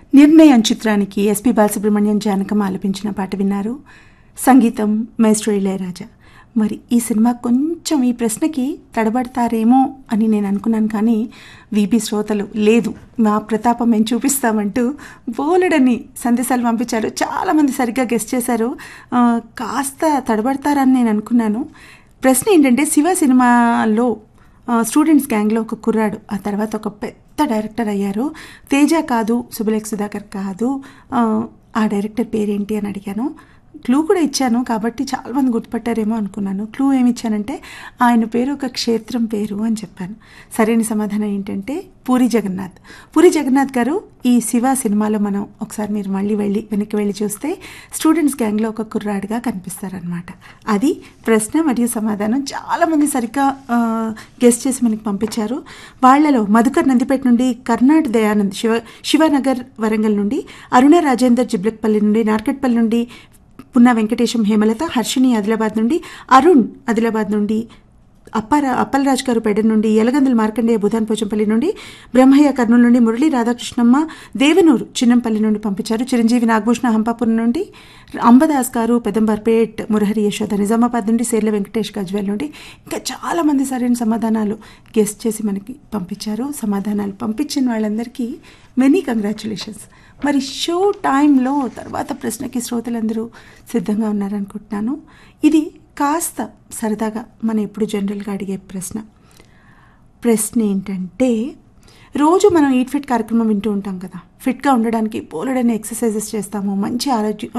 నిర్ణయం చిత్రానికి ఎస్పి బాలసుబ్రహ్మణ్యం జానకం ఆలపించిన పాట విన్నారు సంగీతం మేస్ట్రో ఇళయరాజా మరి ఈ సినిమా కొంచెం ఈ ప్రశ్నకి తడబడతారేమో అని నేను అనుకున్నాను కానీ వీపీ శ్రోతలు లేదు మా ప్రతాపం మేము చూపిస్తామంటూ బోలెడని సందేశాలు పంపించారు చాలామంది సరిగ్గా గెస్ట్ చేశారు ఆ, కాస్త తడబడతారని నేను అనుకున్నాను ప్రశ్న ఏంటంటే శివ సినిమాలో ఆ, స్టూడెంట్స్ గ్యాంగ్లో ఒక కుర్రాడు ఆ తర్వాత ఒక పెద్ద డైరెక్టర్ అయ్యారు తేజ కాదు సుబలేఖ్ సుధాకర్ కాదు ఆ, ఆ డైరెక్టర్ పేరేంటి అని అడిగాను క్లూ కూడా ఇచ్చాను కాబట్టి చాలామంది గుర్తుపట్టారేమో అనుకున్నాను క్లూ ఏమి ఇచ్చానంటే ఆయన పేరు ఒక క్షేత్రం పేరు అని చెప్పాను సరైన సమాధానం ఏంటంటే పూరి జగన్నాథ్ పూరి జగన్నాథ్ గారు ఈ శివ సినిమాలో మనం ఒకసారి మీరు మళ్ళీ వెళ్ళి వెనక్కి వెళ్ళి చూస్తే స్టూడెంట్స్ గ్యాంగ్లో ఒక కుర్రాడిగా కనిపిస్తారనమాట అది ప్రశ్న మరియు సమాధానం చాలామంది సరిగ్గా గెస్ట్ చేసి మనకి పంపించారు వాళ్ళలో మధుకర్ నందిపేట నుండి కర్ణాటక దయానంద్ శివ శివనగర్ వరంగల్ నుండి అరుణ రాజేందర్ జిబ్లక్పల్లి నుండి నార్కెట్పల్లి నుండి పున్నా వెంకటేశం హేమలత హర్షిని ఆదిలాబాద్ నుండి అరుణ్ ఆదిలాబాద్ నుండి అప్పార అప్పలరాజు గారు పెడ నుండి యలగందుల మార్కండేయ బుధాన్ పోచంపల్లి నుండి బ్రహ్మయ్య కర్నూలు నుండి మురళీ రాధాకృష్ణమ్మ దేవనూరు చిన్నంపల్లి నుండి పంపించారు చిరంజీవి నాగభూషణ హంపాపురం నుండి అంబదాస్ గారు పెదంబర్పేట్ మురహరి యశోద నిజామాబాద్ నుండి సేర్ల వెంకటేష్ గజ్వేల్ నుండి ఇంకా చాలామంది సరైన సమాధానాలు గెస్ట్ చేసి మనకి పంపించారు సమాధానాలు పంపించిన వాళ్ళందరికీ మెనీ కంగ్రాచులేషన్స్ మరి షో టైంలో తర్వాత ప్రశ్నకి శ్రోతలందరూ సిద్ధంగా ఉన్నారనుకుంటున్నాను ఇది కాస్త సరదాగా మనం ఎప్పుడు జనరల్గా అడిగే ప్రశ్న ప్రశ్న ఏంటంటే రోజు మనం ఈట్ ఫిట్ కార్యక్రమం వింటూ ఉంటాం కదా ఫిట్గా ఉండడానికి పోలడని ఎక్సర్సైజెస్ చేస్తాము మంచి ఆరోగ్య